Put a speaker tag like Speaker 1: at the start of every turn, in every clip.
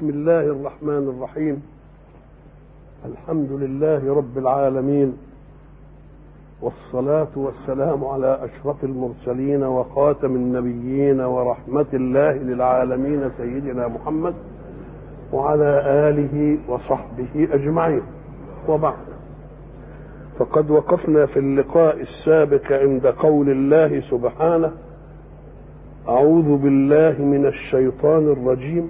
Speaker 1: بسم الله الرحمن الرحيم الحمد لله رب العالمين والصلاة والسلام على أشرف المرسلين وخاتم النبيين ورحمة الله للعالمين سيدنا محمد وعلى آله وصحبه أجمعين وبعد فقد وقفنا في اللقاء السابق عند قول الله سبحانه أعوذ بالله من الشيطان الرجيم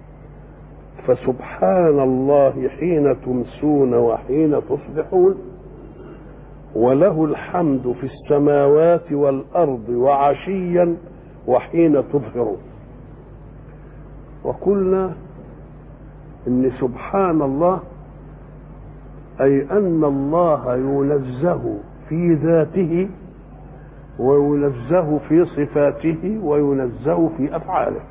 Speaker 1: فسبحان الله حين تمسون وحين تصبحون وله الحمد في السماوات والارض وعشيا وحين تظهرون وقلنا ان سبحان الله اي ان الله ينزه في ذاته وينزه في صفاته وينزه في افعاله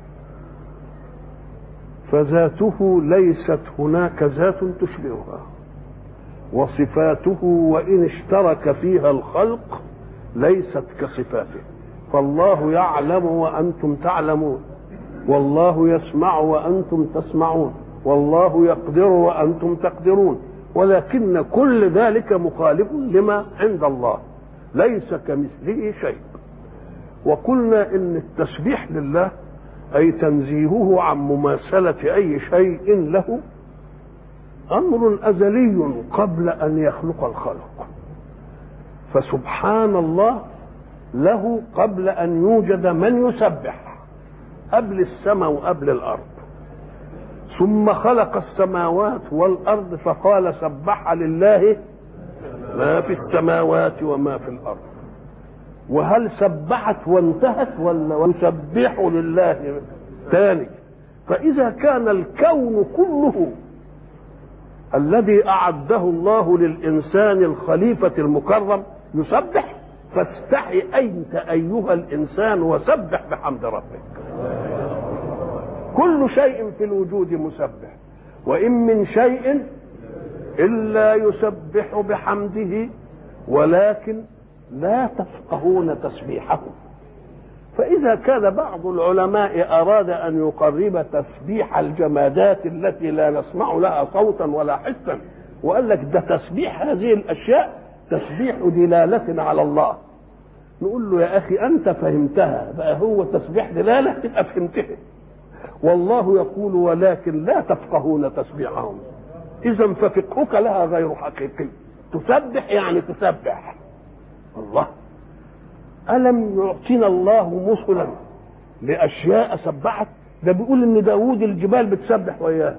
Speaker 1: فذاته ليست هناك ذات تشبهها وصفاته وان اشترك فيها الخلق ليست كصفاته فالله يعلم وانتم تعلمون والله يسمع وانتم تسمعون والله يقدر وانتم تقدرون ولكن كل ذلك مخالف لما عند الله ليس كمثله شيء وقلنا ان التسبيح لله اي تنزيهه عن مماثله اي شيء له امر ازلي قبل ان يخلق الخلق فسبحان الله له قبل ان يوجد من يسبح قبل السماء وقبل الارض ثم خلق السماوات والارض فقال سبح لله ما في السماوات وما في الارض وهل سبحت وانتهت ولا يسبح لله ثاني فاذا كان الكون كله الذي اعده الله للانسان الخليفه المكرم يسبح فاستحي انت ايها الانسان وسبح بحمد ربك كل شيء في الوجود مسبح وان من شيء الا يسبح بحمده ولكن لا تفقهون تسبيحه فإذا كان بعض العلماء أراد أن يقرب تسبيح الجمادات التي لا نسمع لها صوتا ولا حسا وقال لك ده تسبيح هذه الأشياء تسبيح دلالة على الله نقول له يا أخي أنت فهمتها بقى هو تسبيح دلالة تبقى فهمتها والله يقول ولكن لا تفقهون تسبيحهم إذا ففقهك لها غير حقيقي تسبح يعني تسبح الله ألم يعطينا الله مثلا لأشياء سبحت ده بيقول إن داوود الجبال بتسبح وياه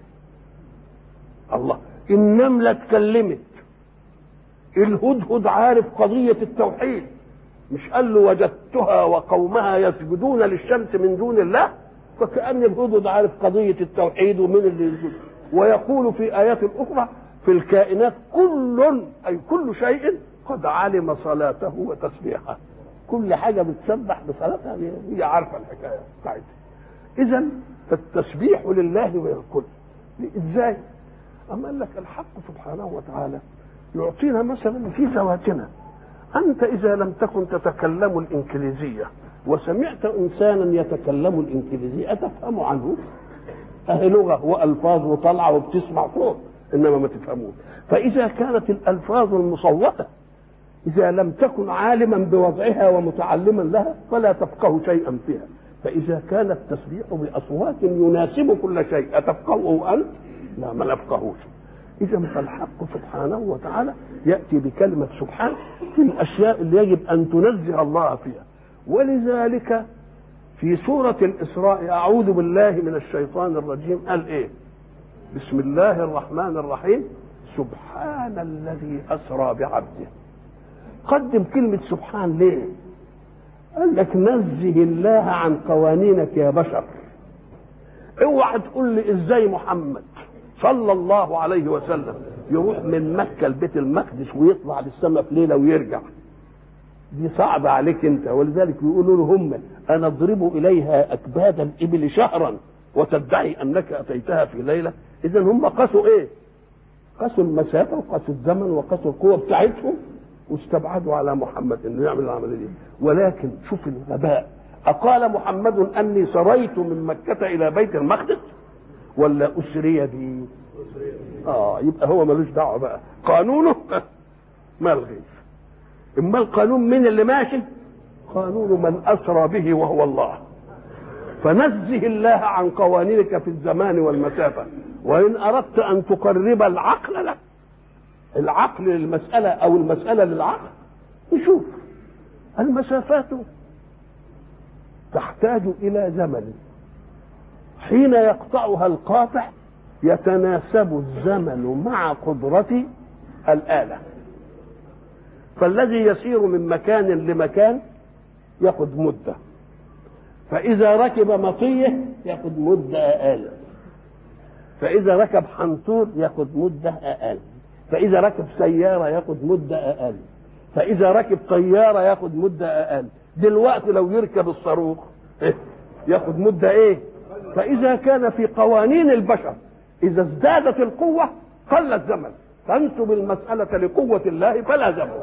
Speaker 1: الله النملة اتكلمت الهدهد عارف قضية التوحيد مش قال له وجدتها وقومها يسجدون للشمس من دون الله فكأن الهدهد عارف قضية التوحيد ومن اللي يسجد ويقول في آيات أخرى في الكائنات كل أي كل شيء قد علم صلاته وتسبيحه كل حاجة بتسبح بصلاتها هي عارفة الحكاية بتاعتها إذا فالتسبيح لله والكل إزاي؟ أما قال لك الحق سبحانه وتعالى يعطينا مثلا في ذواتنا أنت إذا لم تكن تتكلم الإنجليزية وسمعت إنسانا يتكلم الإنجليزية أتفهم عنه؟ أهي لغة وألفاظ وطلعة وبتسمع صوت إنما ما تفهمون فإذا كانت الألفاظ المصوتة إذا لم تكن عالما بوضعها ومتعلما لها فلا تفقه شيئا فيها فإذا كان التسبيح بأصوات يناسب كل شيء أتفقهه أنت؟ لا ما نفقهوش إذا فالحق سبحانه وتعالى يأتي بكلمة سبحان في الأشياء اللي يجب أن تنزه الله فيها ولذلك في سورة الإسراء أعوذ بالله من الشيطان الرجيم قال إيه بسم الله الرحمن الرحيم سبحان الذي أسرى بعبده قدم كلمة سبحان ليه قال لك نزه الله عن قوانينك يا بشر اوعى تقول لي ازاي محمد صلى الله عليه وسلم يروح من مكة لبيت المقدس ويطلع للسماء في ليلة ويرجع دي صعبة عليك انت ولذلك يقولوا له هم انا اضرب اليها اكباد الابل شهرا وتدعي انك اتيتها في ليلة اذا هم قاسوا ايه قاسوا المسافة وقاسوا الزمن وقاسوا القوة بتاعتهم واستبعدوا على محمد انه يعمل العمليه دي ولكن شوف الغباء اقال محمد اني سريت من مكه الى بيت المقدس ولا اسري به اه يبقى هو ملوش دعوه بقى قانونه ملغي اما القانون مين اللي ماشي قانون من اسرى به وهو الله فنزه الله عن قوانينك في الزمان والمسافه وان اردت ان تقرب العقل لك العقل للمساله او المساله للعقل نشوف المسافات تحتاج الى زمن حين يقطعها القاطع يتناسب الزمن مع قدرة الآلة فالذي يسير من مكان لمكان ياخد مدة فإذا ركب مطية ياخد مدة أقل فإذا ركب حنطور ياخد مدة أقل فإذا ركب سيارة ياخد مدة أقل فإذا ركب طيارة ياخد مدة أقل دلوقتي لو يركب الصاروخ ياخد مدة إيه فإذا كان في قوانين البشر إذا ازدادت القوة قل الزمن تنسب المسألة لقوة الله فلا زمن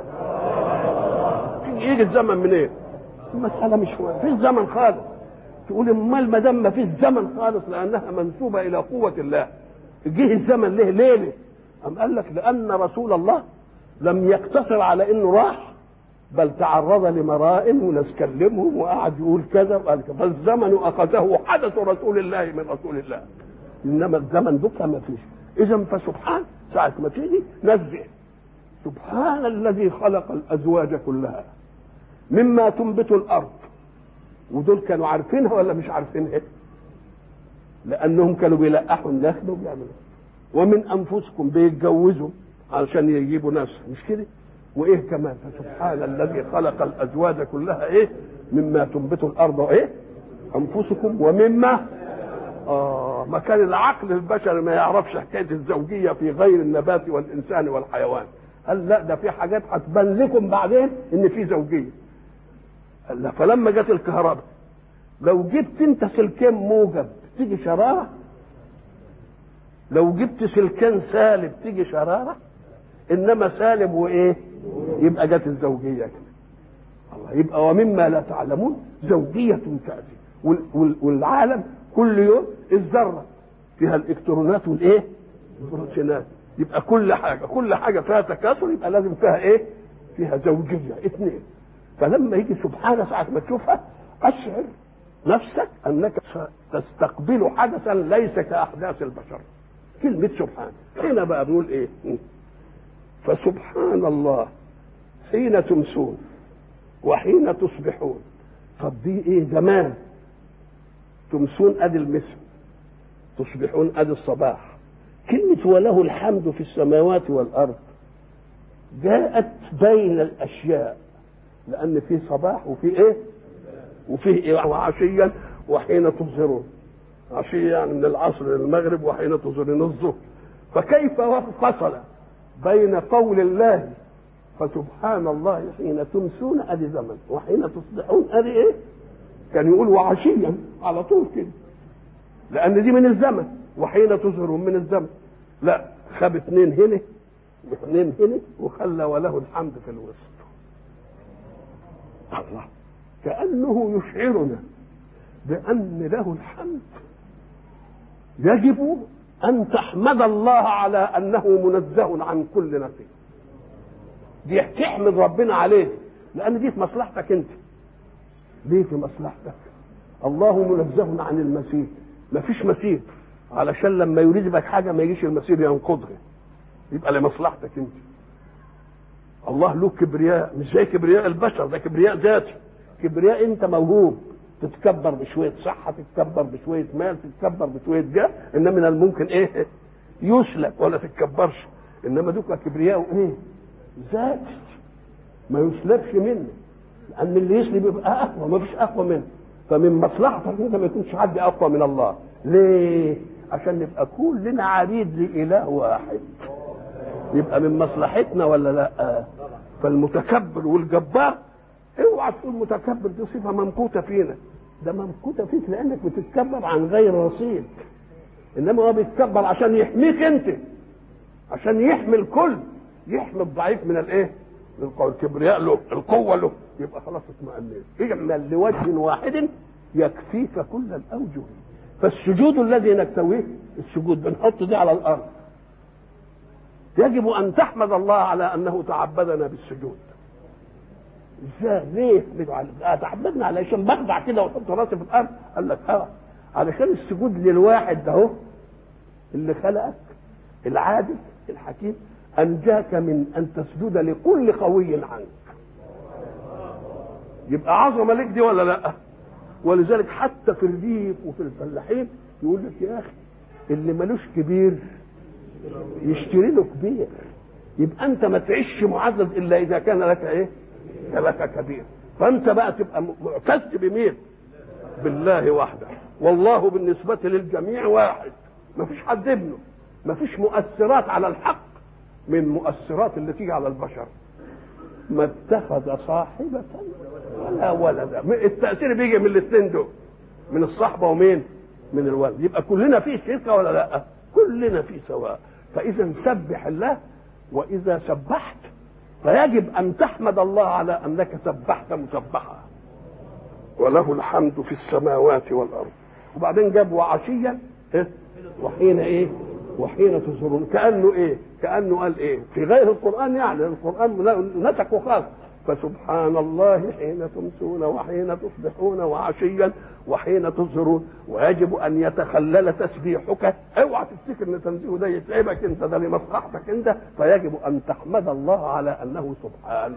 Speaker 1: يجي الزمن من ايه؟ المسألة مش في الزمن خالص تقول امال ما دام ما فيش زمن خالص لأنها منسوبة إلى قوة الله جه الزمن ليه ليه؟ أم قال لك لأن رسول الله لم يقتصر على إنه راح بل تعرض لمراء وناس كلمهم وقعد يقول كذا وقال كذا فالزمن أخذه حدث رسول الله من رسول الله انما الزمن ده ما فيش اذا فسبحان ساعه ما تيجي نزع سبحان الذي خلق الازواج كلها مما تنبت الارض ودول كانوا عارفينها ولا مش عارفينها لانهم كانوا بيلقحوا النخل وبيعملوا ومن انفسكم بيتجوزوا علشان يجيبوا ناس مش كده وايه كمان فسبحان الذي خلق الازواج كلها ايه مما تنبت الارض ايه انفسكم ومما آه ما كان العقل البشري ما يعرفش حكايه الزوجيه في غير النبات والانسان والحيوان قال لا ده في حاجات هتبان لكم بعدين ان في زوجيه قال لا فلما جت الكهرباء لو جبت انت سلكين موجب تيجي شراره لو جبت سلكين سالب تيجي شراره انما سالب وايه يبقى جت الزوجيه كده الله يبقى ومما لا تعلمون زوجيه تاتي والعالم كل يوم الذره فيها الالكترونات والايه البروتينات يبقى كل حاجه كل حاجه فيها تكاثر يبقى لازم فيها ايه فيها زوجيه اثنين فلما يجي سبحانه ساعه ما تشوفها اشعر نفسك انك تستقبل حدثا ليس كاحداث البشر كلمه سبحان هنا بقى بنقول ايه فسبحان الله حين تمسون وحين تصبحون طب دي ايه زمان تمسون ادي المسم تصبحون ادي الصباح كلمة وله الحمد في السماوات والأرض جاءت بين الأشياء لأن في صباح وفي إيه؟ وفيه إيه؟ وعشيا وحين تظهرون عشية يعني من العصر للمغرب وحين تظهرون الظهر فكيف فصل بين قول الله فسبحان الله حين تمسون ادي زمن وحين تصبحون ادي ايه؟ كان يقول وعشيا على طول كده لان دي من الزمن وحين تظهرون من الزمن لا خاب اتنين هنا واثنين هنا وخلى وله الحمد في الوسط الله كانه يشعرنا بان له الحمد يجب ان تحمد الله على انه منزه عن كل نقيض دي تحمد ربنا عليه لان دي في مصلحتك انت ليه في مصلحتك الله منزه عن المسير ما فيش مسير علشان لما يريد بك حاجه ما يجيش المسير ينقضها يبقى لمصلحتك انت الله له كبرياء مش زي كبرياء البشر ده كبرياء ذاتي كبرياء انت موهوب تتكبر بشويه صحه تتكبر بشويه مال تتكبر بشويه جاه انما من الممكن ايه يسلب ولا تتكبرش انما دوك كبرياء ايه ذاتي ما يسلبش منه لان اللي يسلب يبقى اقوى ما فيش اقوى منه فمن مصلحتك انت ما يكونش حد اقوى من الله ليه عشان نبقى كلنا عبيد لاله واحد يبقى من مصلحتنا ولا لا فالمتكبر والجبار اوعى تقول متكبر دي صفه ممقوته فينا ده ممقوته فيك لانك بتتكبر عن غير رصيد انما هو بيتكبر عشان يحميك انت عشان يحمي الكل يحمي الضعيف من الايه؟ من القوة الكبرياء له القوه له يبقى خلاص اطمئنيت اعمل لوجه واحد يكفيك كل الاوجه فالسجود الذي نكتويه السجود بنحط دي على الارض يجب ان تحمد الله على انه تعبدنا بالسجود ازاي ليه تعبدنا علشان بخضع كده واحط راسي في الارض قال لك اه علشان السجود للواحد ده هو اللي خلقك العادل الحكيم انجاك من ان تسجد لكل قوي عنك يبقى عظمه لك دي ولا لا ولذلك حتى في الريف وفي الفلاحين يقول لك يا اخي اللي ملوش كبير يشتري له كبير يبقى انت ما تعيش معزز الا اذا كان لك ايه لك كبير فانت بقى تبقى معتز بمين بالله وحده والله بالنسبة للجميع واحد ما فيش حد ابنه ما فيش مؤثرات على الحق من مؤثرات اللي تيجي على البشر ما اتخذ صاحبة ولا ولدا التأثير بيجي من الاثنين دول من الصحبة ومين من الولد يبقى كلنا في شركة ولا لا كلنا في سواء فإذا سبح الله وإذا سبحت فيجب أن تحمد الله على أنك سبحت مسبحا وله الحمد في السماوات والأرض وبعدين جاب وعشيا إيه؟ وحين ايه وحين تظهرون كانه ايه كانه قال ايه في غير القران يعني القران نسك خاص فسبحان الله حين تمسون وحين تصبحون وعشيا وحين تظهرون ويجب ان يتخلل تسبيحك اوعى تفتكر ان تنزيه ده يتعبك انت ده لمصلحتك انت فيجب ان تحمد الله على انه سبحان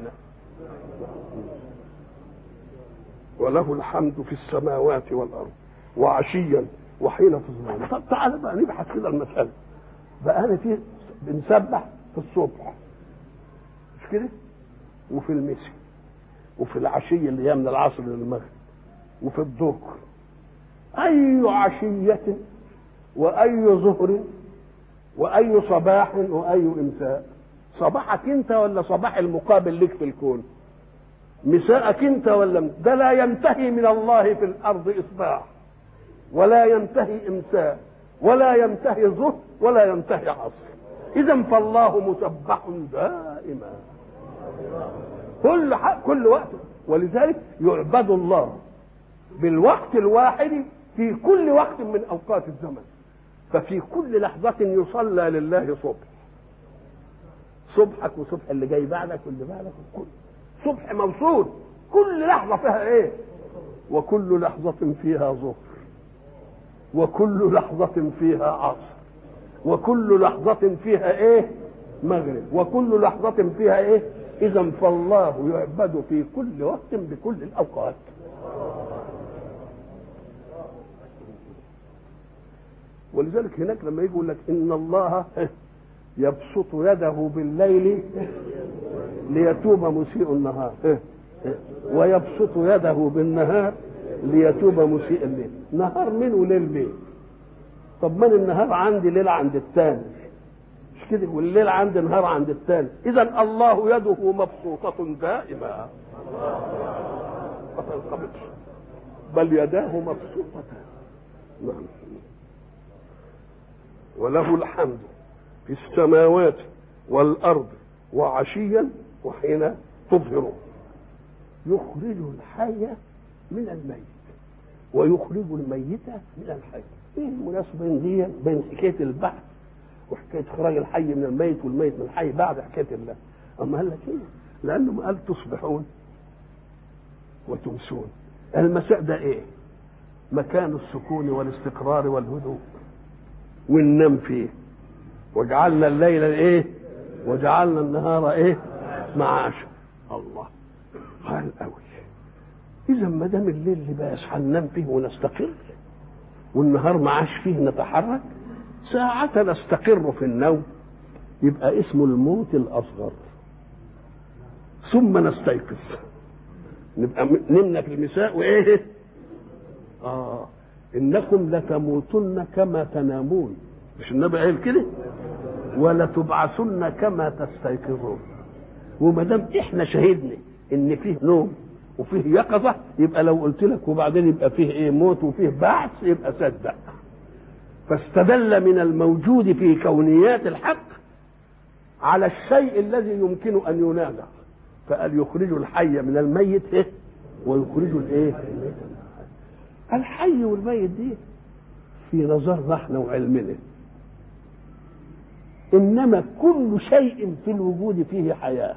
Speaker 1: وله الحمد في السماوات والارض وعشيا وحين تظهرون طب تعالى بقى نبحث كده المسألة بقى أنا في بنسبح في الصبح مش كده وفي المسي وفي العشية اللي هي من العصر للمغرب وفي الظهر أي عشية وأي ظهر وأي صباح وأي إمساء صباحك أنت ولا صباح المقابل لك في الكون مساءك أنت ولا ده لا ينتهي من الله في الأرض إصباح ولا ينتهي امساء ولا ينتهي ظهر ولا ينتهي عصر اذا فالله مسبح دائما كل حق كل وقت ولذلك يعبد الله بالوقت الواحد في كل وقت من اوقات الزمن ففي كل لحظة يصلى لله صبح صبحك وصبح اللي جاي بعدك واللي بعدك وكل صبح موصول كل لحظة فيها ايه وكل لحظة فيها ظهر وكل لحظة فيها عصر وكل لحظة فيها ايه مغرب وكل لحظة فيها ايه اذا فالله يعبد في كل وقت بكل الاوقات ولذلك هناك لما يجي يقول لك ان الله يبسط يده بالليل ليتوب مسيء النهار ويبسط يده بالنهار ليتوب مسيء الليل نهار مين وليل مين طب من النهار عندي ليل عند الثاني مش كده والليل عندي نهار عند الثاني اذا الله يده مبسوطة دائما ما تنقبضش بل يداه مبسوطتان نعم وله الحمد في السماوات والارض وعشيا وحين تظهرون يخرج الحي من الميت ويخرج الميت من الحي ايه المناسبه بين دي بين حكايه البعث وحكايه اخراج الحي من الميت والميت من الحي بعد حكايه الله اما قال لك ايه لانه قال تصبحون وتمسون المساء ده ايه مكان السكون والاستقرار والهدوء وننام فيه وجعلنا الليل ايه وجعلنا النهار ايه معاشا الله قال قوي اذا ما دام الليل اللي بقى ننام فيه ونستقر والنهار ما عاش فيه نتحرك ساعة نستقر في النوم يبقى اسمه الموت الأصغر ثم نستيقظ نبقى نمنا في المساء وإيه؟ آه إنكم لتموتن كما تنامون مش النبي قال كده؟ ولتبعثن كما تستيقظون وما دام احنا شهدنا ان فيه نوم وفيه يقظة يبقى لو قلت لك وبعدين يبقى فيه ايه موت وفيه بعث يبقى صدق فاستدل من الموجود في كونيات الحق على الشيء الذي يمكن ان ينازع فقال يخرج الحي من الميت ايه ويخرج الايه الحي والميت دي في نظرنا احنا وعلمنا انما كل شيء في الوجود فيه حياه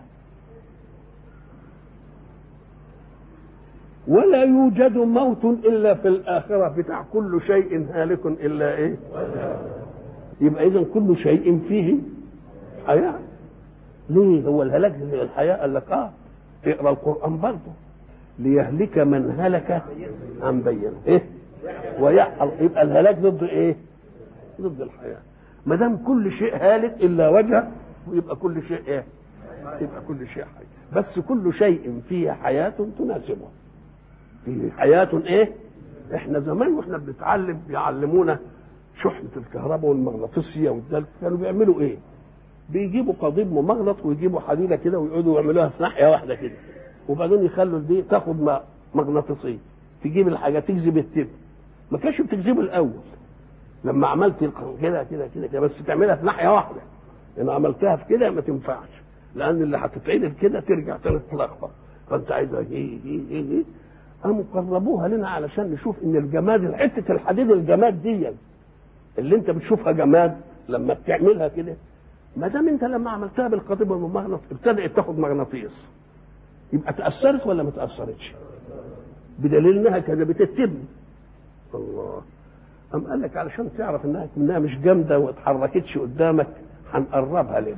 Speaker 1: ولا يوجد موت الا في الاخره بتاع كل شيء هالك الا ايه يبقى اذا كل شيء فيه حياه ليه هو الهلاك زي الحياه قال لك اه اقرا القران برضه ليهلك من هلك عن بينه ايه ويحل يبقى الهلاك ضد ايه ضد الحياه ما دام كل شيء هالك الا وجهه يبقى كل شيء ايه يبقى كل شيء حي بس كل شيء فيه حياه تناسبه فيه حياه ايه احنا زمان واحنا بنتعلم بيعلمونا شحنه الكهرباء والمغناطيسيه والدلك كانوا بيعملوا ايه بيجيبوا قضيب ممغنط ويجيبوا حديده كده ويقعدوا يعملوها في ناحيه واحده كده وبعدين يخلوا دي تاخد مغناطيسيه تجيب الحاجه تجذب التب ما كانش بتجذبه الاول لما عملت كده كده كده كده بس تعملها في ناحيه واحده ان عملتها في كده ما تنفعش لان اللي هتتعدل كده ترجع تاني تتلخبط فانت عايزها هي هي هي هي قاموا قربوها لنا علشان نشوف ان الجماد حته الحديد الجماد دي اللي انت بتشوفها جماد لما بتعملها كده ما دام انت لما عملتها بالقضيب الممغنط ابتدات تاخد مغناطيس يبقى تاثرت ولا ما تاثرتش بدليل انها كذبت التبن الله أم قال لك علشان تعرف انها انها مش جامده وما اتحركتش قدامك هنقربها لك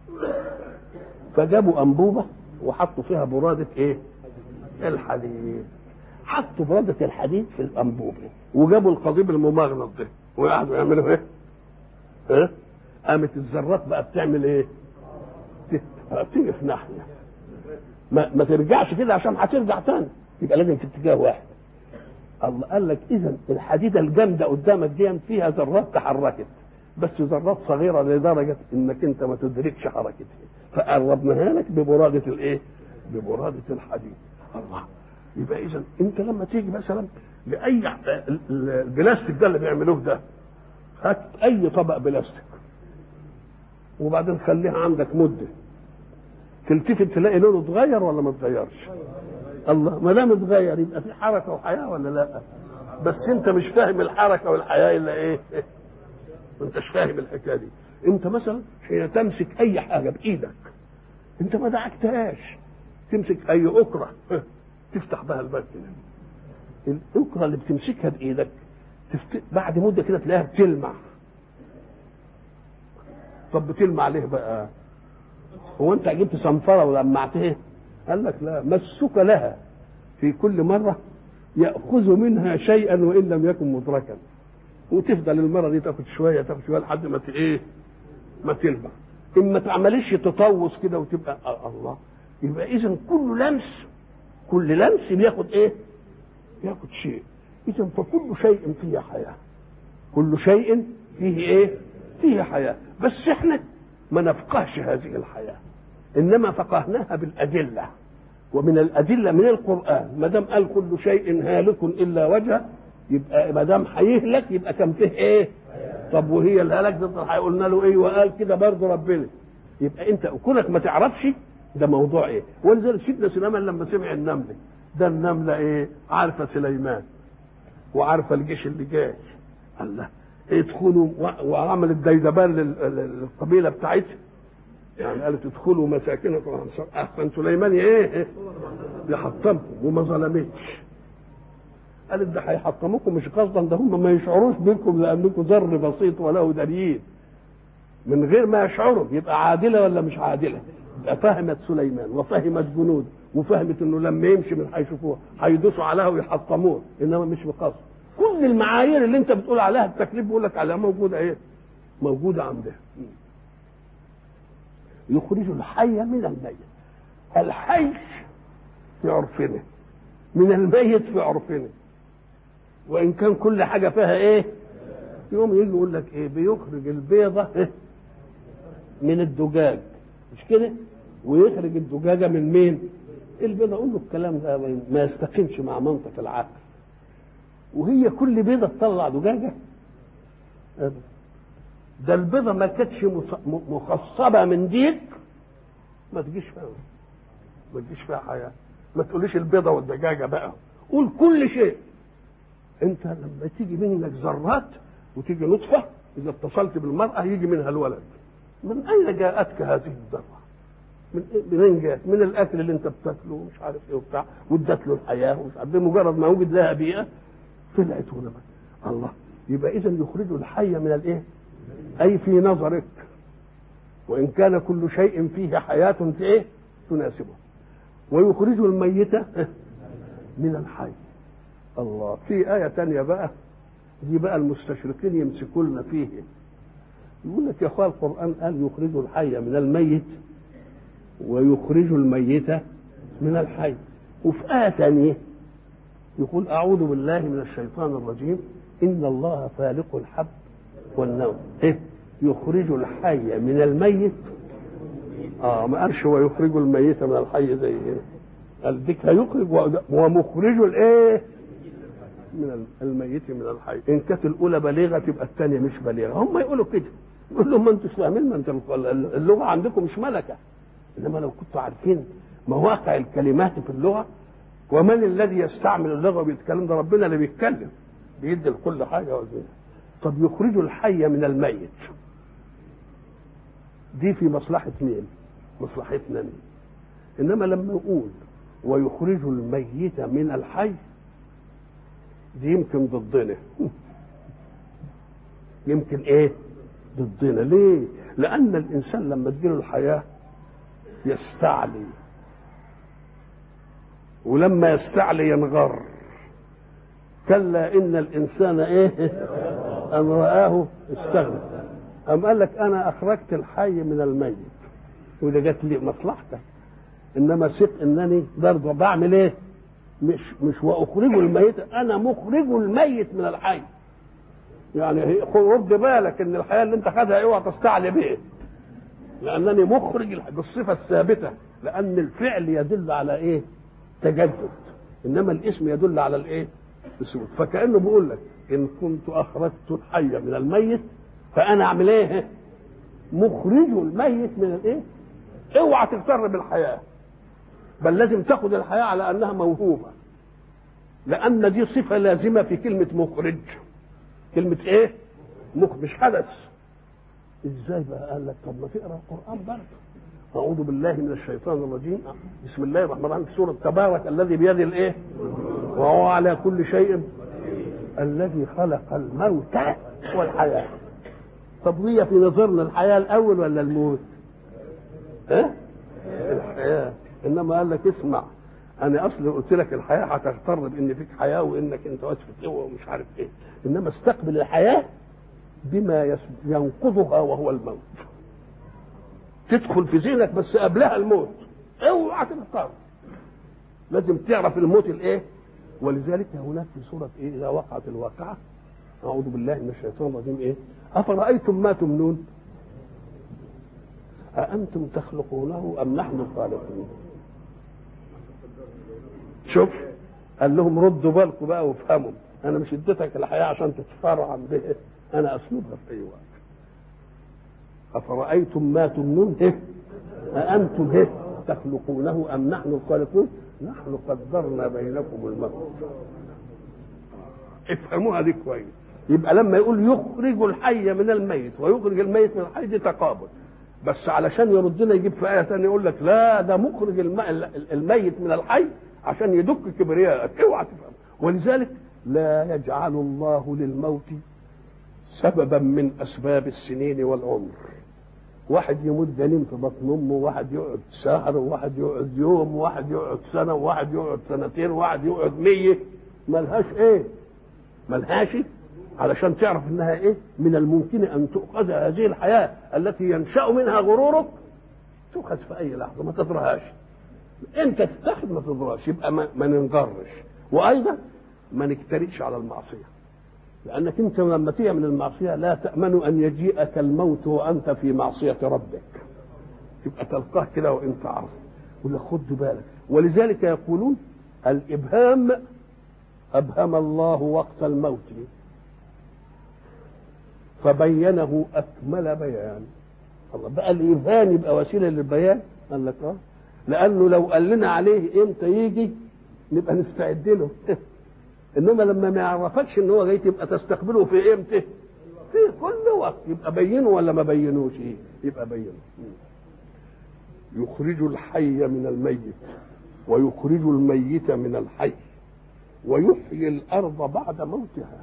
Speaker 1: فجابوا انبوبه وحطوا فيها براده ايه؟ الحديد حطوا براده الحديد في الانبوبه وجابوا القضيب الممغنط ده وقعدوا يعملوا ايه؟ ها؟ قامت الذرات بقى بتعمل ايه؟ تيجي في ناحيه ما, ما ترجعش كده عشان هترجع تاني يبقى لازم في اتجاه واحد الله قال لك اذا الحديده الجامده قدامك دي فيها ذرات تحركت بس ذرات صغيره لدرجه انك انت ما تدركش حركتها فقربناها لك ببراده الايه؟ ببراده الحديد الله يبقى اذا انت لما تيجي مثلا لاي البلاستيك ده اللي بيعملوه ده هات اي طبق بلاستيك وبعدين خليها عندك مده تلتفت تلاقي لونه اتغير ولا ما اتغيرش الله ما دام اتغير يبقى في حركه وحياه ولا لا بس انت مش فاهم الحركه والحياه الا ايه ما انتش فاهم الحكايه دي انت مثلا حين تمسك اي حاجه بايدك انت ما دعكتهاش تمسك اي اكره تفتح بها الباب كده الاكره اللي بتمسكها بايدك تفت... بعد مده كده تلاقيها بتلمع طب بتلمع ليه بقى هو انت جبت صنفره ولمعتها قال لك لا مسك لها في كل مره ياخذ منها شيئا وان لم يكن مدركا وتفضل المره دي تاخد شويه تاخد شويه لحد ما ايه ما تلمع ان ما تعملش تطوس كده وتبقى الله يبقى اذا كل لمس كل لمس بياخد ايه بياخد شيء اذا فكل شيء فيه حياه كل شيء فيه ايه فيه حياه بس احنا ما نفقهش هذه الحياه انما فقهناها بالادله ومن الادله من القران ما دام قال كل شيء هالك الا وجهه يبقى ما دام هيهلك يبقى كان فيه ايه؟ طب وهي الهلاك ضد الحياه قلنا له ايه وقال كده برضه ربنا يبقى انت كونك ما تعرفش ده موضوع ايه؟ ولذلك سيدنا سليمان لما سمع النمله ده النمله ايه؟ عارفه سليمان وعارفه الجيش اللي جاي الله ادخلوا وعملت ديدبان للقبيله بتاعتها يعني قالت ادخلوا مساكنكم احسن سليمان ايه يحطمكم وما ظلمتش قالت ده هيحطموكم مش قصدا ده هم ما يشعروش بكم لانكم ذر بسيط وله دليل من غير ما يشعروا يبقى عادله ولا مش عادله يبقى فهمت سليمان وفهمت جنود وفهمت انه لما يمشي من هيشوفوه هيدوسوا عليها ويحطموه انما مش بقصد كل المعايير اللي انت بتقول عليها التكليف بيقول لك عليها موجوده ايه؟ موجوده عندها يخرج الحي من الميت الحي في عرفنا من الميت في عرفنا وان كان كل حاجه فيها ايه يوم يجي يقول لك ايه بيخرج البيضه إيه؟ من الدجاج مش كده ويخرج الدجاجه من مين البيضه اقول له الكلام ده ما يستقيمش مع منطق العقل وهي كل بيضه تطلع دجاجه ده البيضه ما كانتش مخصبه من ديك ما تجيش فيها ما تجيش فيها حياه ما تقوليش البيضه والدجاجه بقى قول كل شيء انت لما تيجي منك ذرات وتيجي نطفه اذا اتصلت بالمراه يجي منها الولد من اين جاءتك هذه الذره؟ من منين جاءت؟ من الاكل اللي انت بتاكله ومش عارف ايه وبتاع وادت له الحياه ومش عارف بمجرد ما وجد لها بيئه طلعت هنا الله يبقى اذا يخرج الحي من الايه؟ اي في نظرك وان كان كل شيء فيه حياه في ايه؟ تناسبه ويخرج الميت من الحي الله في آية تانية بقى دي بقى المستشرقين يمسكوا لنا فيه يقول لك يا اخوان القرآن قال يخرج الحي من الميت ويخرج الميت من الحي وفي آية تانية يقول أعوذ بالله من الشيطان الرجيم إن الله فالق الحب والنوم إيه؟ يخرج الحي من الميت اه ما قالش ويخرج الميت من الحي زي ايه قال ديك هيخرج ومخرج الايه من الميت من الحي ان كانت الاولى بليغه تبقى الثانيه مش بليغه هم يقولوا كده يقول لهم ما انتوش فاهمين ما انت اللغه عندكم مش ملكه انما لو كنتوا عارفين مواقع الكلمات في اللغه ومن الذي يستعمل اللغه وبيتكلم ده ربنا اللي بيتكلم بيدي لكل حاجه وزينة. طب يخرج الحي من الميت دي في مصلحه مين مصلحتنا مين انما لما يقول ويخرج الميت من الحي دي يمكن ضدنا يمكن ايه ضدنا ليه لان الانسان لما تجيله الحياه يستعلي ولما يستعلي ينغر كلا ان الانسان ايه ان راه استغنى أم قال لك انا اخرجت الحي من الميت وده جت لي مصلحتك انما ثق انني برضه بعمل ايه مش مش واخرج الميت انا مخرج الميت من الحي يعني رد بالك ان الحياه اللي انت خدها اوعى تستعلي بيه لانني مخرج بالصفه الثابته لان الفعل يدل على ايه تجدد انما الاسم يدل على الايه الثبوت فكانه بيقول لك ان كنت اخرجت الحي من الميت فانا اعمل ايه مخرج الميت من الايه اوعى تغتر بالحياه بل لازم تاخد الحياه على انها موهوبه لان دي صفه لازمه في كلمه مخرج كلمه ايه مخ مش حدث ازاي بقى قال لك طب ما تقرا القران برضه اعوذ بالله من الشيطان الرجيم بسم الله الرحمن الرحيم في سوره تبارك الذي بيده الايه وهو على كل شيء الذي خلق الموت والحياه طب هي في نظرنا الحياه الاول ولا الموت ها الحياه انما قال لك اسمع انا اصل قلت لك الحياه هتغتر بان فيك حياه وانك انت واقف في سوى ومش عارف ايه انما استقبل الحياه بما ينقضها وهو الموت تدخل في ذهنك بس قبلها الموت اوعى تغتر لازم تعرف الموت الايه ولذلك هناك في سوره ايه اذا وقعت الواقعه اعوذ بالله من الشيطان الرجيم ايه افرايتم ما تمنون أأنتم تخلقونه أم نحن الخالقون شوف قال لهم ردوا بالكم بقى وافهموا أنا مش اديتك الحياة عشان تتفرعن به أنا أسلبها في أي وقت أفرأيتم ما تمنون إيه أأنتم إيه تخلقونه أم نحن الخالقون نحن قدرنا بينكم الموت افهموها دي كويس يبقى لما يقول يخرج الحي من الميت ويخرج الميت من الحي دي تقابل بس علشان يردنا يجيب في آية ثانية يقول لك لا ده مخرج الميت من الحي عشان يدك كبرياءك اوعى تفهم ولذلك لا يجعل الله للموت سببا من أسباب السنين والعمر واحد يموت جنين في بطن امه واحد يقعد شهر وواحد يقعد يوم وواحد يقعد سنه وواحد يقعد سنتين وواحد يقعد مية ملهاش ايه ملهاش علشان تعرف انها ايه من الممكن ان تؤخذ هذه الحياه التي ينشا منها غرورك تؤخذ في اي لحظه ما تضرهاش انت تتخذ ما تضرهاش يبقى ما, ما ننغرش وايضا ما نجترئش على المعصيه لانك انت لما تعمل المعصيه لا تامن ان يجيئك الموت وانت في معصيه ربك تبقى تلقاه كده وانت عارف ولا خد بالك ولذلك يقولون الابهام ابهم الله وقت الموت فبينه اكمل بيان الله بقى الابهام يبقى وسيله للبيان قال لك اه لانه لو قال لنا عليه امتى يجي نبقى نستعد له انما لما ما يعرفكش ان هو جاي تبقى تستقبله في امتى في كل وقت يبقى بينه ولا ما بينوش ايه يبقى بينه يخرج الحي من الميت ويخرج الميت من الحي ويحيي الارض بعد موتها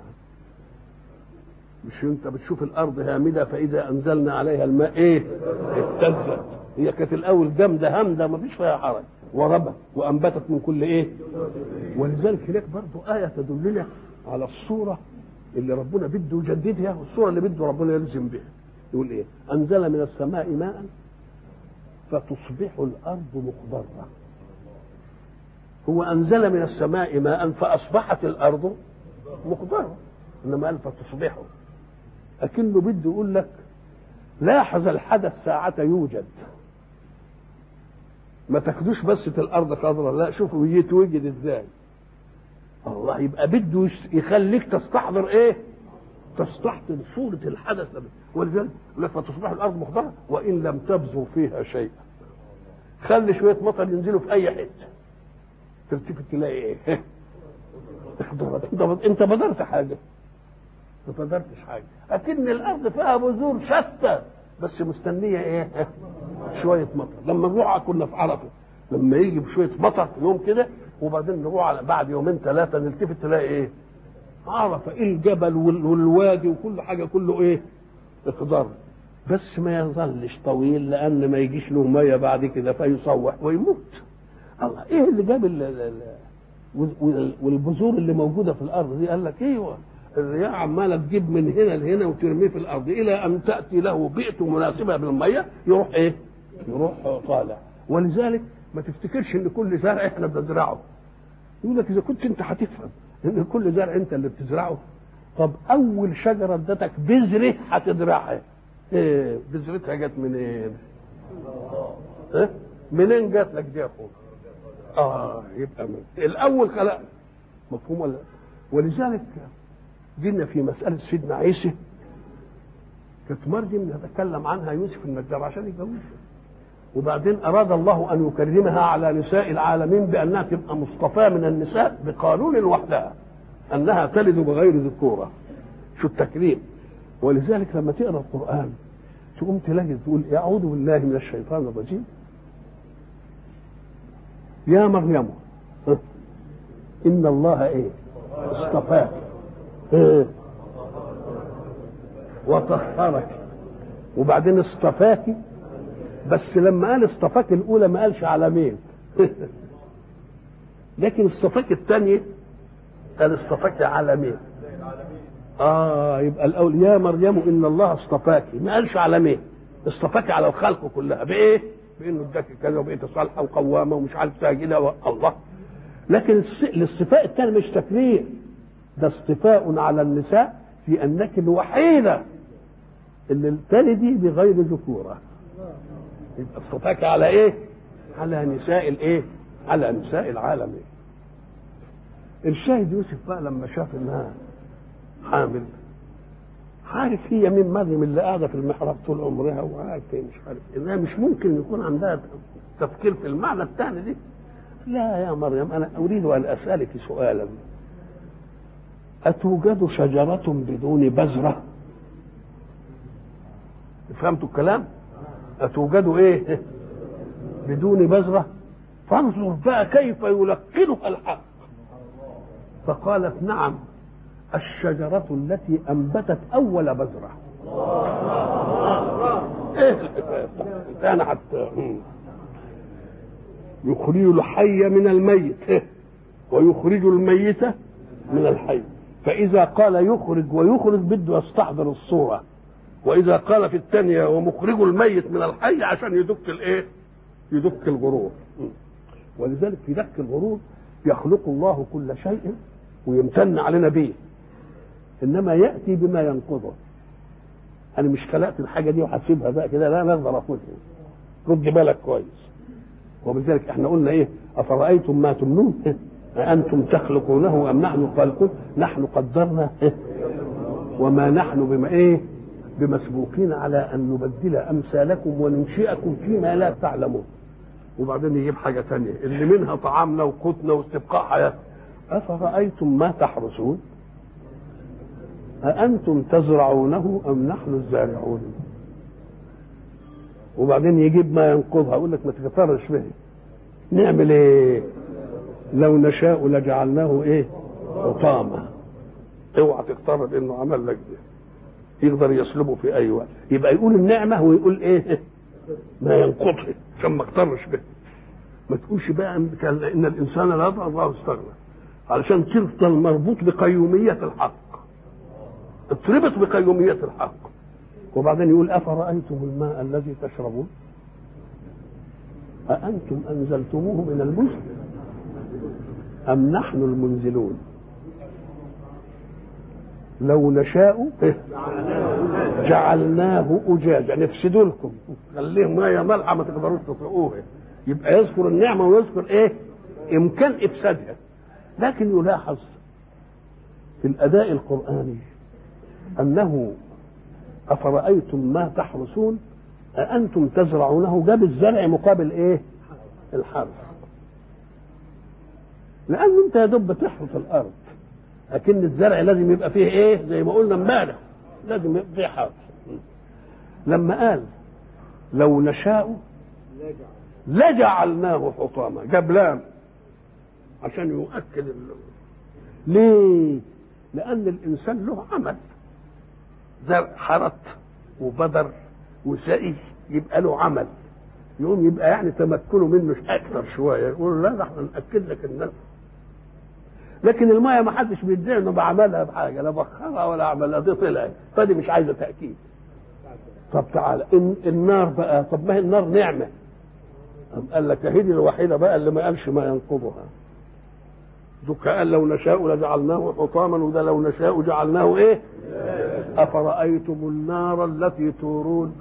Speaker 1: مش انت بتشوف الارض هامده فاذا انزلنا عليها الماء ايه اهتزت هي كانت الاول جامده همده ما فيش فيها حرج وربت وانبتت من كل ايه ولذلك هناك برضو ايه تدلنا على الصوره اللي ربنا بده يجددها والصوره اللي بده ربنا يلزم بها يقول ايه انزل من السماء ماء فتصبح الارض مخضره هو انزل من السماء ماء فاصبحت الارض مخضره انما قال فتصبحوا لكنه بده يقول لك لاحظ الحدث ساعة يوجد ما تاخدوش بس الارض خضراء لا شوفوا يتوجد ازاي الله يبقى بده يخليك تستحضر ايه تستحضر صورة الحدث ولذلك لك فتصبح الارض مخضرة وان لم تبذر فيها شيئا خلي شوية مطر ينزلوا في اي حتة تلتفت تلاقي ايه انت بذرت حاجة ما بذرتش حاجة اكن الارض فيها بذور شتى بس مستنية ايه شوية مطر لما نروح كنا في عرفة لما يجي بشوية مطر يوم كده وبعدين نروح على بعد يومين ثلاثة نلتفت تلاقي ايه عرفة ايه الجبل والوادي وكل حاجة كله ايه اخضر بس ما يظلش طويل لان ما يجيش له ميه بعد كده فيصوح ويموت الله ايه اللي جاب والبذور اللي موجوده في الارض دي قال لك ايوه الرياح عماله تجيب من هنا لهنا وترميه في الارض الى ان تاتي له بيئه مناسبه بالميه يروح ايه؟ يروح طالع ولذلك ما تفتكرش ان كل زرع احنا بنزرعه يقول لك اذا كنت انت هتفهم ان كل زرع انت اللي بتزرعه طب اول شجره ادتك بذره هتزرعها ايه بذرتها جت منين؟ إيه؟ منين جات لك دي يا اخويا؟ اه يبقى من. الاول خلق مفهوم ولا ولذلك جينا في مسألة سيدنا عيسى كانت مريم يتكلم عنها يوسف النجار عشان يتجوزها وبعدين أراد الله أن يكرمها على نساء العالمين بأنها تبقى مصطفاة من النساء بقانون وحدها أنها تلد بغير ذكورة شو التكريم ولذلك لما تقرأ القرآن تقوم تلاقي تقول أعوذ بالله من الشيطان الرجيم يا مريم إن الله إيه اصطفاك إيه وطهرك وبعدين اصطفاك بس لما قال اصطفاك الاولى ما قالش على مين لكن اصطفاك الثانيه قال اصطفاك على مين اه يبقى الاول يا مريم ان الله اصطفاك ما قالش على مين اصطفاك على الخلق كلها بايه بانه اداك كذا وبقيت صالحه وقوامه ومش عارف ساجده الله لكن الاصطفاء الثاني مش تكرير ده اصطفاء على النساء في انك الوحيده اللي تلدي بغير ذكوره يبقى اصطفاك على ايه؟ على نساء الايه؟ على نساء العالمين. الشاهد يوسف بقى لما شاف انها حامل عارف هي من مريم اللي قاعده في المحراب طول عمرها وعارف هي مش عارف انها مش ممكن يكون عندها تفكير في المعنى الثاني دي لا يا مريم انا اريد ان اسالك سؤالا اتوجد شجره بدون بذره فهمتوا الكلام أتوجد إيه بدون بذرة فانظر بقى كيف يلقنها الحق فقالت نعم الشجرة التي أنبتت أول بذرة إيه أنا حتى يخرج الحي من الميت ويخرج الميت من الحي فإذا قال يخرج ويخرج بده يستحضر الصورة واذا قال في الثانيه ومخرج الميت من الحي عشان يدك الايه يدك الغرور ولذلك في دك الغرور يخلق الله كل شيء ويمتن علينا به انما ياتي بما ينقضه انا مش خلقت الحاجه دي وهسيبها بقى كده لا نقدر اخدها رد بالك كويس وبذلك احنا قلنا ايه افرايتم ما تمنون أأنتم تخلقونه أم نحن خالقون نحن قدرنا وما نحن بما إيه بمسبوقين على ان نبدل امثالكم وننشئكم فيما لا تعلمون وبعدين يجيب حاجه ثانيه اللي منها طعامنا وقوتنا واستبقاء حياتنا افرايتم ما تحرسون أأنتم تزرعونه أم نحن الزارعون وبعدين يجيب ما ينقضها يقول لك ما تكفرش به نعمل ايه لو نشاء لجعلناه ايه حطاما اوعى تقترب انه عمل لك ده يقدر يسلبه في اي وقت يبقى يقول النعمه ويقول ايه ما ينقضه عشان ما اقترش به ما تقولش بقى ان كان- ان الانسان لا يضع الله استغنى علشان تفضل مربوط بقيوميه الحق اتربط بقيوميه الحق وبعدين يقول افرايتم الماء الذي تشربون أأنتم أنزلتموه من المزن أم نحن المنزلون لو نشاء إيه؟ جعلناه أجاجا نفسدوا لكم خليه مية مالحة ما تقدروش تطرقوها يبقى يذكر النعمة ويذكر إيه إمكان إفسادها لكن يلاحظ في الأداء القرآني أنه أفرأيتم ما تحرسون أأنتم تزرعونه جاب الزرع مقابل إيه؟ الحرث لأن أنت يا دوب بتحرث الأرض لكن الزرع لازم يبقى فيه إيه؟ زي ما قلنا امبارح لازم يبقى فيه حرث لما قال لو نشاء لجعلناه حطاما جاب لام عشان يؤكد ال... ليه؟ لأن الإنسان له عمل زرع حرث وبذر وسقي يبقى له عمل يقوم يبقى يعني تمكنه منه اكثر شويه يقول لا ده احنا ناكد لك الناس لكن المايه ما حدش بيدعي انه بعملها بحاجه لا بخرها ولا عملها دي طلعت فدي مش عايزه تاكيد طب تعالى إن النار بقى طب ما هي النار نعمه أم قال لك هي دي الوحيده بقى اللي ما قالش ما ينقضها دوك قال لو نشاء لجعلناه حطاما وده لو نشاء جعلناه ايه أفرأيتم النار التي تورون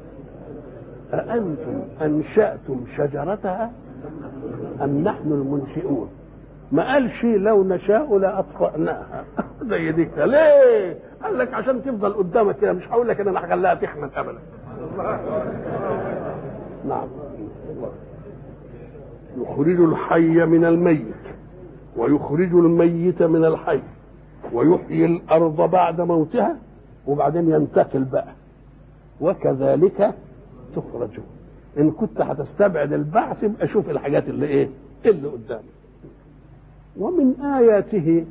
Speaker 1: أأنتم أنشأتم شجرتها أم نحن المنشئون ما قالش لو نشاء لأطفأناها زي دي كده. ليه؟ قال لك عشان تفضل قدامك كده مش هقول لك ان انا هخليها تحمل ابدا نعم يخرج الحي من الميت ويخرج الميت من الحي ويحيي الارض بعد موتها وبعدين ينتقل بقى وكذلك تخرجون ان كنت هتستبعد البعث يبقى شوف الحاجات اللي ايه اللي قدامك ومن اياته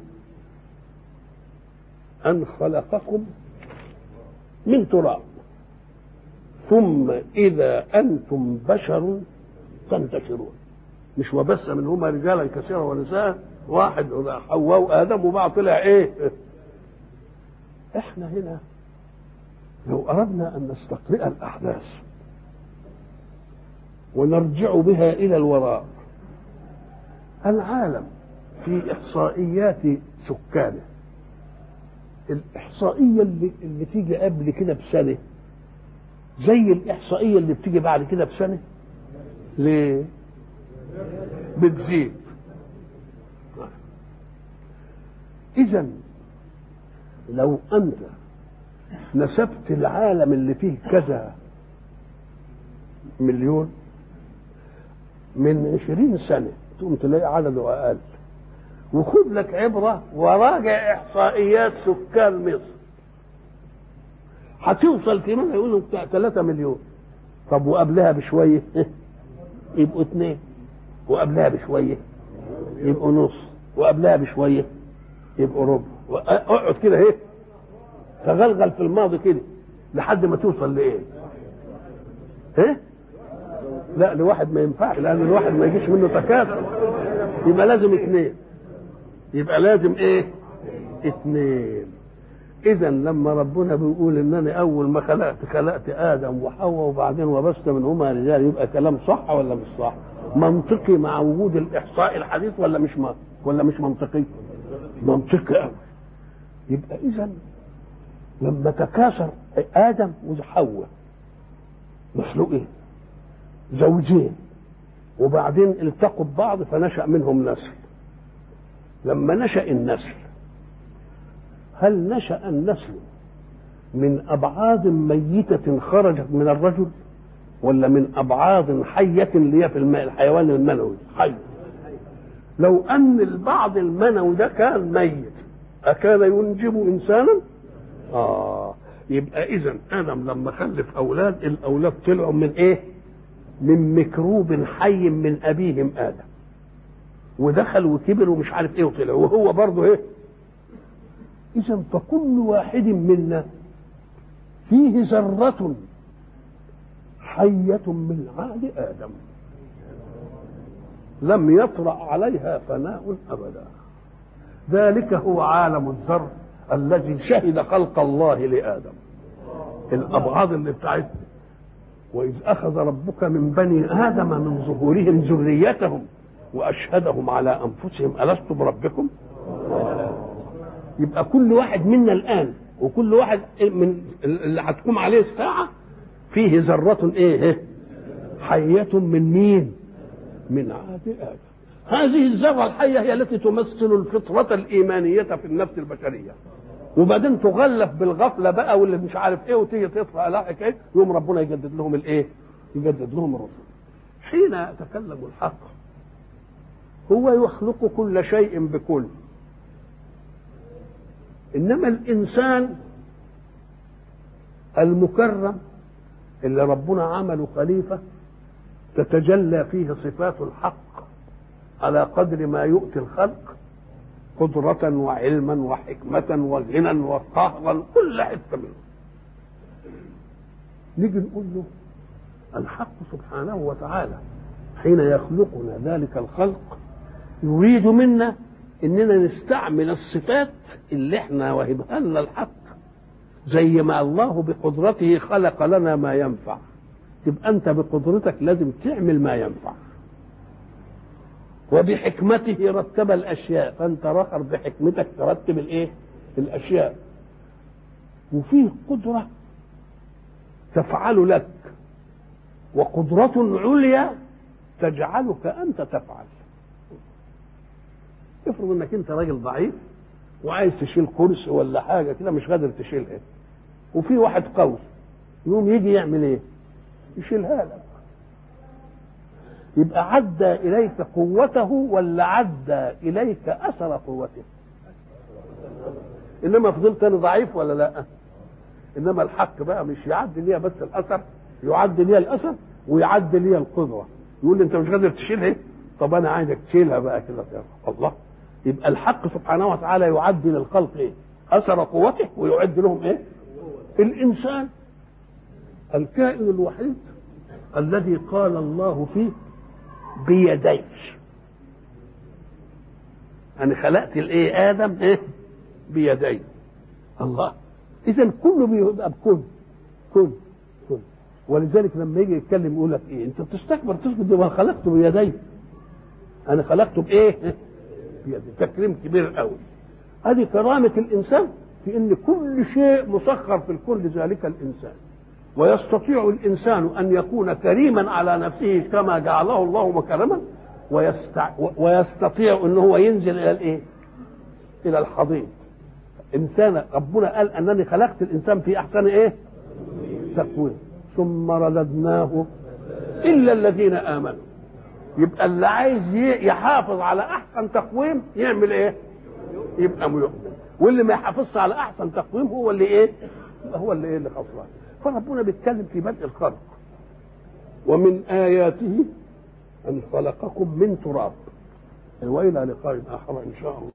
Speaker 1: ان خلقكم من تراب ثم اذا انتم بشر تنتشرون مش وبس منهما رجالا كثيرا ونساء واحد حواء وادم وبعد طلع ايه احنا هنا لو اردنا ان نستقرئ الاحداث ونرجع بها الى الوراء العالم في احصائيات سكانه الاحصائيه اللي, اللي تيجي قبل كده بسنه زي الاحصائيه اللي بتيجي بعد كده بسنه ليه بتزيد اذا لو انت نسبت العالم اللي فيه كذا مليون من عشرين سنة تقوم تلاقي عدده أقل وخد لك عبرة وراجع إحصائيات سكان مصر هتوصل كمان يقولوا بتاع 3 مليون طب وقبلها بشوية يبقوا اثنين وقبلها بشوية يبقوا نص وقبلها بشوية يبقوا ربع اقعد كده اهي تغلغل في الماضي كده لحد ما توصل لايه؟ ايه؟ لا لواحد ما ينفعش لان الواحد ما يجيش منه تكاثر يبقى لازم اثنين يبقى لازم ايه؟ اثنين اذا لما ربنا بيقول ان انا اول ما خلقت خلقت ادم وحواء وبعدين وبث منهما رجال يبقى كلام صح ولا مش صح؟ منطقي مع وجود الاحصاء الحديث ولا مش ما ولا مش منطقي؟ منطقي قوي يبقى اذا لما تكاثر ادم وحواء مخلوقين زوجين وبعدين التقوا ببعض فنشا منهم نسل لما نشا النسل هل نشا النسل من ابعاد ميته خرجت من الرجل ولا من ابعاد حيه اللي هي في الماء الحيوان المنوي حي لو ان البعض المنوي ده كان ميت اكان ينجب انسانا اه يبقى اذا ادم لما خلف اولاد الاولاد طلعوا من ايه من ميكروب حي من ابيهم ادم ودخل وكبر ومش عارف ايه وطلع وهو برضه ايه اذا فكل واحد منا فيه ذرة حية من عهد آدم لم يطرأ عليها فناء أبدا ذلك هو عالم الذر الذي شهد خلق الله لآدم الأبعاد اللي بتاعتنا وإذ أخذ ربك من بني آدم من ظهورهم ذريتهم وأشهدهم على أنفسهم ألست بربكم يبقى كل واحد منا الآن وكل واحد من اللي هتقوم عليه الساعة فيه ذرة إيه حية من مين من عهد آدم هذه الذرة الحية هي التي تمثل الفطرة الإيمانية في النفس البشرية وبعدين تغلف بالغفلة بقى واللي مش عارف ايه وتيجي تطلع لاحق ايه يوم ربنا يجدد لهم الايه يجدد لهم الرسل حين يتكلم الحق هو يخلق كل شيء بكل انما الانسان المكرم اللي ربنا عمله خليفه تتجلى فيه صفات الحق على قدر ما يؤتي الخلق قدرة وعلما وحكمة وغنى وقهرا كل حتة منه نيجي نقول له الحق سبحانه وتعالى حين يخلقنا ذلك الخلق يريد منا اننا نستعمل الصفات اللي احنا وهبها لنا الحق زي ما الله بقدرته خلق لنا ما ينفع تبقى انت بقدرتك لازم تعمل ما ينفع وبحكمته رتب الاشياء فانت رخر بحكمتك ترتب الايه الاشياء وفيه قدره تفعل لك وقدرة عليا تجعلك أنت تفعل افرض انك انت راجل ضعيف وعايز تشيل كرسي ولا حاجة كده مش قادر تشيلها وفي واحد قوي يقوم يجي يعمل ايه يشيلها لك يبقى عدى إليك قوته ولا عدى إليك أثر قوته إنما فضلت أنا ضعيف ولا لا إنما الحق بقى مش يعدي ليها بس الأثر يعدي ليها الأثر ويعدي ليها القدرة يقول لي أنت مش قادر تشيلها إيه؟ طب أنا عايزك تشيلها بقى كده الله يبقى الحق سبحانه وتعالى يعدي للخلق إيه أثر قوته ويعد لهم إيه الإنسان الكائن الوحيد الذي قال الله فيه بيدي انا خلقت الايه ادم ايه بيدي الله اذا كله بيبقى بكل كل كل ولذلك لما يجي يتكلم يقول لك ايه انت بتستكبر تسجد ما خلقته بيدي انا خلقته بايه بيدي تكريم كبير قوي هذه كرامه الانسان في ان كل شيء مسخر في الكون لذلك الانسان ويستطيع الانسان ان يكون كريما على نفسه كما جعله الله مكرما ويستع... ويستطيع ان هو ينزل الى الايه؟ الى الحضيض انسان ربنا قال انني خلقت الانسان في احسن ايه؟ تقويم ثم رددناه الا الذين امنوا يبقى اللي عايز يحافظ على احسن تقويم يعمل ايه؟ يبقى مؤمن واللي ما يحافظش على احسن تقويم هو اللي ايه؟ هو اللي ايه اللي خسران فربنا بيتكلم في بدء الخلق ومن آياته أن خلقكم من تراب وإلى لقاء آخر إن شاء الله